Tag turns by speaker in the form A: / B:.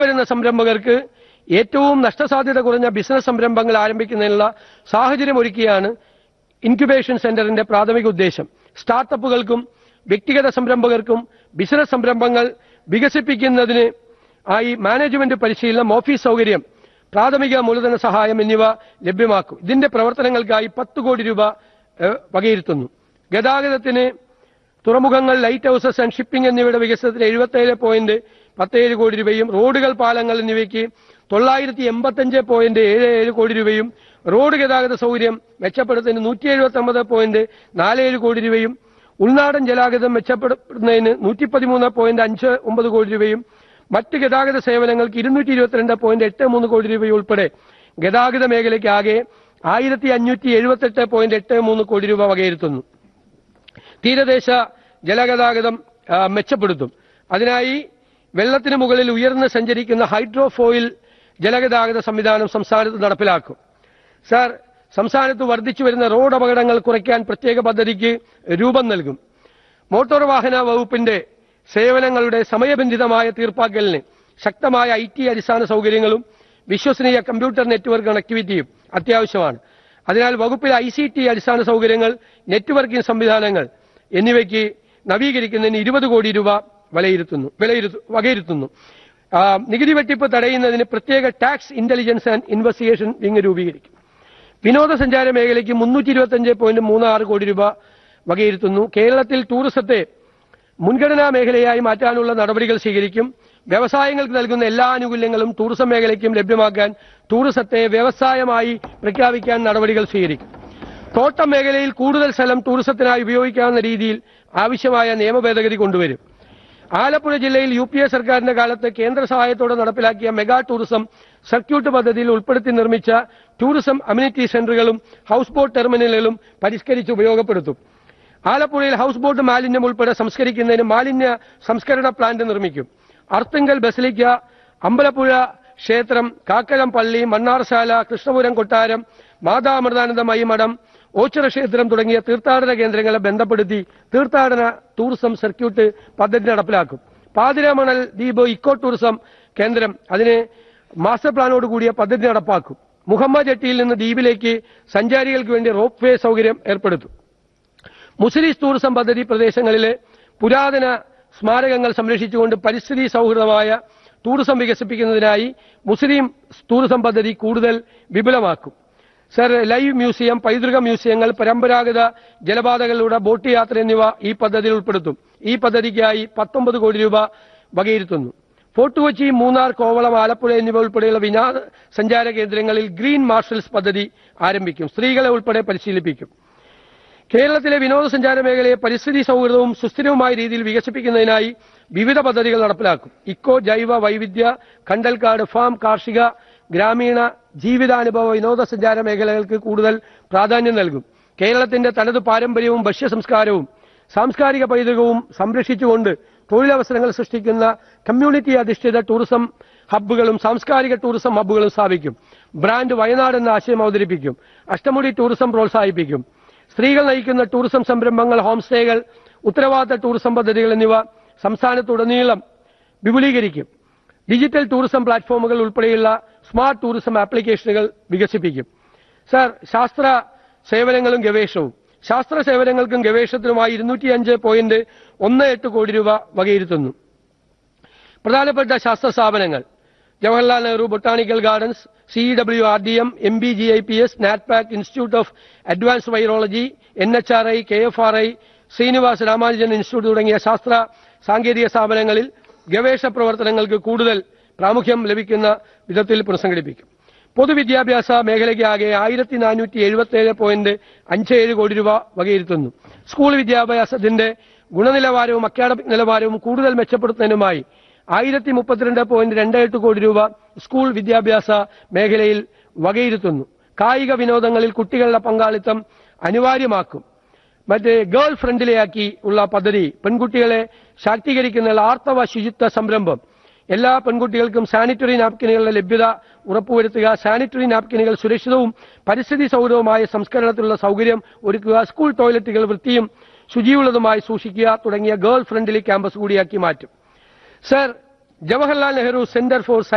A: വരുന്ന സംരംഭകർക്ക് ഏറ്റവും നഷ്ടസാധ്യത കുറഞ്ഞ ബിസിനസ് സംരംഭങ്ങൾ ആരംഭിക്കുന്നതിനുള്ള സാഹചര്യം ഒരുക്കിയാണ് ഇൻക്യുബേഷൻ സെന്ററിന്റെ പ്രാഥമിക ഉദ്ദേശം സ്റ്റാർട്ടപ്പുകൾക്കും വ്യക്തിഗത സംരംഭകർക്കും ബിസിനസ് സംരംഭങ്ങൾ വികസിപ്പിക്കുന്നതിന് ആയി മാനേജ്മെന്റ് പരിശീലനം ഓഫീസ് സൗകര്യം പ്രാഥമിക മൂലധന സഹായം എന്നിവ ലഭ്യമാക്കും ഇതിന്റെ പ്രവർത്തനങ്ങൾക്കായി പത്ത് കോടി രൂപ ഏഹ്, വകയിരുത്തുന്നു ഗതാഗതത്തിന് തുറമുഖങ്ങൾ ലൈറ്റ് ഹൗസസ് ആൻഡ് ഷിപ്പിംഗ് എന്നിവയുടെ വികസനത്തിന് എഴുപത്തേഴ് പോയിന്റ് പത്തേഴ് കോടി രൂപയും റോഡുകൾ പാലങ്ങൾ എന്നിവയ്ക്ക് തൊള്ളായിരത്തി എൺപത്തഞ്ച് പോയിന്റ് ഏഴ് ഏഴ് കോടി രൂപയും റോഡ് ഗതാഗത സൗകര്യം മെച്ചപ്പെടുത്തുന്നതിന് നൂറ്റി എഴുപത്തി ഒമ്പത് പോയിന്റ് നാല് ഏഴ് കോടി രൂപയും ഉൾനാടൻ ജലാഗതം മെച്ചപ്പെടുത്തുന്നതിന് നൂറ്റി പതിമൂന്ന് പോയിന്റ് അഞ്ച് ഒമ്പത് കോടി രൂപയും മറ്റ് ഗതാഗത സേവനങ്ങൾക്ക് ഇരുന്നൂറ്റി ഇരുപത്തിരണ്ട് പോയിന്റ് എട്ട് മൂന്ന് കോടി രൂപ ഉൾപ്പെടെ ഗതാഗത മേഖലയ്ക്ക് ആകെ ആയിരത്തി അഞ്ഞൂറ്റി എഴുപത്തെട്ട് പോയിന്റ് എട്ട് മൂന്ന് കോടി രൂപ വകയിരുത്തുന്നു തീരദേശ ജലഗതാഗതം ആ, മെച്ചപ്പെടുത്തും അതിനായി വെള്ളത്തിന് മുകളിൽ ഉയർന്ന് സഞ്ചരിക്കുന്ന ഹൈഡ്രോഫോയിൽ ജലഗതാഗത സംവിധാനം സംസ്ഥാനത്ത് നടപ്പിലാക്കും സാർ സംസ്ഥാനത്ത് വർദ്ധിച്ചു വരുന്ന റോഡ് അപകടങ്ങൾ കുറയ്ക്കാൻ പ്രത്യേക പദ്ധതിക്ക് രൂപം നൽകും മോട്ടോർ വാഹന വകുപ്പിന്റെ സേവനങ്ങളുടെ സമയബന്ധിതമായ തീർപ്പാക്കലിന് ശക്തമായ ഐ ടി അടിസ്ഥാന സൗകര്യങ്ങളും വിശ്വസനീയ കമ്പ്യൂട്ടർ നെറ്റ്വർക്ക് കണക്ടിവിറ്റിയും അത്യാവശ്യമാണ് അതിനാൽ വകുപ്പിലെ ഐ സി ടി അടിസ്ഥാന സൗകര്യങ്ങൾ നെറ്റ്വർക്കിംഗ് സംവിധാനങ്ങൾ എന്നിവയ്ക്ക് നവീകരിക്കുന്നതിന് ഇരുപത് കോടി രൂപ വിലയിരുത്തുന്നു വിലയിരുത്തു വകയിരുത്തുന്നു ആ, നികുതി വെട്ടിപ്പ് തടയുന്നതിന് പ്രത്യേക tax intelligence and investigation wing രൂപീകരിക്കും വിനോദസഞ്ചാര മേഖലയ്ക്ക് മുന്നൂറ്റി ഇരുപത്തി പോയിന്റ് മൂന്ന് ആറ് കോടി രൂപ വകയിരുത്തുന്നു കേരളത്തിൽ ടൂറിസത്തെ മുൻഗണനാ മേഖലയായി മാറ്റാനുള്ള നടപടികൾ സ്വീകരിക്കും വ്യവസായങ്ങൾക്ക് നൽകുന്ന എല്ലാ ആനുകൂല്യങ്ങളും ടൂറിസം മേഖലയ്ക്കും ലഭ്യമാക്കാൻ ടൂറിസത്തെ വ്യവസായമായി പ്രഖ്യാപിക്കാൻ നടപടികൾ സ്വീകരിക്കും തോട്ടം മേഖലയിൽ കൂടുതൽ സ്ഥലം ടൂറിസത്തിനായി ഉപയോഗിക്കാവുന്ന രീതിയിൽ ആവശ്യമായ നിയമ ഭേദഗതി കൊണ്ടുവരും ആലപ്പുഴ ജില്ലയിൽ യു പി എ സർക്കാരിന്റെ കാലത്ത് കേന്ദ്ര സഹായത്തോടെ നടപ്പിലാക്കിയ മെഗാ ടൂറിസം സർക്യൂട്ട് പദ്ധതിയിൽ ഉൾപ്പെടുത്തി നിർമ്മിച്ച ടൂറിസം അമ്യൂണിറ്റി സെന്ററുകളും ഹൌസ് ബോട്ട് ടെർമിനലുകളും പരിഷ്കരിച്ച് ഉപയോഗപ്പെടുത്തും ആലപ്പുഴയിൽ ഹൌസ് ബോട്ട് മാലിന്യം ഉൾപ്പെടെ സംസ്കരിക്കുന്നതിന് മാലിന്യ സംസ്കരണ പ്ലാന്റ് നിർമ്മിക്കും അർത്തുങ്കൽ ബസലിക്ക അമ്പലപ്പുഴ ക്ഷേത്രം കാക്കലം പള്ളി മണ്ണാർശാല കൃഷ്ണപുരം കൊട്ടാരം മാതാമൃതാനന്ദമയി മഠം ഓച്ചിറ ക്ഷേത്രം തുടങ്ങിയ തീർത്ഥാടന കേന്ദ്രങ്ങളെ ബന്ധപ്പെടുത്തി തീർത്ഥാടന ടൂറിസം സർക്യൂട്ട് പദ്ധതി നടപ്പിലാക്കും പാതിരാമണൽ ദ്വീപ് ഇക്കോ ടൂറിസം കേന്ദ്രം അതിന് മാസ്റ്റർ പ്ലാനോട് കൂടിയ പദ്ധതി നടപ്പാക്കും മുഹമ്മദ് ജട്ടിയിൽ നിന്ന് ദ്വീപിലേക്ക് സഞ്ചാരികൾക്ക് വേണ്ടി റോപ്പ് വേ സൗകര്യം ഏർപ്പെടുത്തും മുസ്ലിം ടൂറിസം പദ്ധതി പ്രദേശങ്ങളിലെ പുരാതന സ്മാരകങ്ങൾ സംരക്ഷിച്ചുകൊണ്ട് പരിസ്ഥിതി സൗഹൃദമായ ടൂറിസം വികസിപ്പിക്കുന്നതിനായി മുസ്ലിം ടൂറിസം പദ്ധതി കൂടുതൽ വിപുലമാക്കും സർ ലൈവ് മ്യൂസിയം പൈതൃക മ്യൂസിയങ്ങൾ പരമ്പരാഗത ജലപാതകളിലൂടെ ബോട്ട് യാത്ര എന്നിവ ഈ പദ്ധതിയിൽ ഉൾപ്പെടുത്തും ഈ പദ്ധതിക്കായി പത്തൊമ്പത് കോടി രൂപ വകയിരുത്തുന്നു ഫോർട്ട് കൊച്ചി മൂന്നാർ കോവളം ആലപ്പുഴ എന്നിവ ഉൾപ്പെടെയുള്ള വിനോദ സഞ്ചാര കേന്ദ്രങ്ങളിൽ ഗ്രീൻ മാർഷൽസ് പദ്ധതി ആരംഭിക്കും സ്ത്രീകളെ ഉൾപ്പെടെ പരിശീലിപ്പിക്കും കേരളത്തിലെ വിനോദസഞ്ചാര മേഖലയെ പരിസ്ഥിതി സൗഹൃദവും സുസ്ഥിരവുമായ രീതിയിൽ വികസിപ്പിക്കുന്നതിനായി വിവിധ പദ്ധതികൾ നടപ്പിലാക്കും ഇക്കോ ജൈവ വൈവിധ്യ കണ്ടൽക്കാട് ഫാം കാർഷിക ഗ്രാമീണ ജീവിതാനുഭവ വിനോദസഞ്ചാര മേഖലകൾക്ക് കൂടുതൽ പ്രാധാന്യം നൽകും കേരളത്തിന്റെ തനത് പാരമ്പര്യവും ഭക്ഷ്യ സംസ്കാരവും സാംസ്കാരിക പൈതൃകവും സംരക്ഷിച്ചുകൊണ്ട് തൊഴിലവസരങ്ങൾ സൃഷ്ടിക്കുന്ന കമ്മ്യൂണിറ്റി അധിഷ്ഠിത ടൂറിസം ഹബ്ബുകളും സാംസ്കാരിക ടൂറിസം ഹബ്ബുകളും സ്ഥാപിക്കും ബ്രാൻഡ് വയനാട് എന്ന ആശയം അവതരിപ്പിക്കും അഷ്ടമുടി ടൂറിസം പ്രോത്സാഹിപ്പിക്കും സ്ത്രീകൾ നയിക്കുന്ന ടൂറിസം സംരംഭങ്ങൾ ഹോം സ്റ്റേകൾ ഉത്തരവാദിത്ത ടൂറിസം പദ്ധതികൾ എന്നിവ സംസ്ഥാനത്തുടനീളം വിപുലീകരിക്കും ഡിജിറ്റൽ ടൂറിസം പ്ലാറ്റ്ഫോമുകൾ ഉൾപ്പെടെയുള്ള സ്മാർട്ട് ടൂറിസം ആപ്ലിക്കേഷനുകൾ വികസിപ്പിക്കും സാർ ശാസ്ത്ര സേവനങ്ങളും ഗവേഷണവും ശാസ്ത്ര സേവനങ്ങൾക്കും ഗവേഷണത്തിനുമായി ഇരുന്നൂറ്റി അഞ്ച് പോയിന്റ് ഒന്ന് എട്ട് കോടി രൂപ വകയിരുത്തുന്നു പ്രധാനപ്പെട്ട ശാസ്ത്ര സ്ഥാപനങ്ങൾ Jawaharlal Nehru botanical gardens C W R D M M B G I P S NATPAC institute of advance virology N H R I K F R I Srinivas Ramanujan institute തുടങ്ങിയ ശാസ്ത്ര സാങ്കേതിക സ്ഥാപനങ്ങളിൽ ഗവേഷണ പ്രവർത്തനങ്ങൾക്ക് കൂടുതൽ പ്രാമുഖ്യം ലഭിക്കുന്ന വിധത്തിൽ പുനഃസംഘടിപ്പിക്കും പൊതുവിദ്യാഭ്യാസ മേഖലയ്ക്ക് ആകെ ആയിരത്തി നാനൂറ്റി എഴുപത്തി ഏഴ് പോയിന്റ് അഞ്ച് ഏഴ് കോടി രൂപ വകയിരുത്തുന്നു സ്കൂൾ വിദ്യാഭ്യാസത്തിന്റെ ഗുണനിലവാരവും അക്കാഡമിക് നിലവാരവും കൂടുതൽ മെച്ചപ്പെടുത്തുന്നതിനുമായി ആയിരത്തി മുപ്പത്തിരണ്ട് പോയിന്റ് രണ്ട് എട്ട് കോടി രൂപ സ്കൂൾ വിദ്യാഭ്യാസ മേഖലയിൽ വകയിരുത്തുന്നു കായിക വിനോദങ്ങളിൽ കുട്ടികളുടെ പങ്കാളിത്തം അനിവാര്യമാക്കും മറ്റ് ഗേൾ ഫ്രണ്ട്ലിയാക്കി ഉള്ള പദ്ധതി പെൺകുട്ടികളെ ശാക്തീകരിക്കുന്ന ആർത്തവ ശുചിത്വ സംരംഭം എല്ലാ പെൺകുട്ടികൾക്കും സാനിറ്ററി നാപ്കിനുകളുടെ ലഭ്യത ഉറപ്പുവരുത്തുക സാനിറ്ററി നാപ്കിനുകൾ സുരക്ഷിതവും പരിസ്ഥിതി സൗഹൃദവുമായ സംസ്കരണത്തിലുള്ള സൗകര്യം ഒരുക്കുക സ്കൂൾ ടോയ്ലറ്റുകൾ വൃത്തിയും ശുചിയുള്ളതുമായി സൂക്ഷിക്കുക തുടങ്ങിയ ഗേൾ ഫ്രണ്ട്ലി ക്യാമ്പസ് കൂടിയാക്കി മാറ്റും sir Jawaharlal Nehru centre four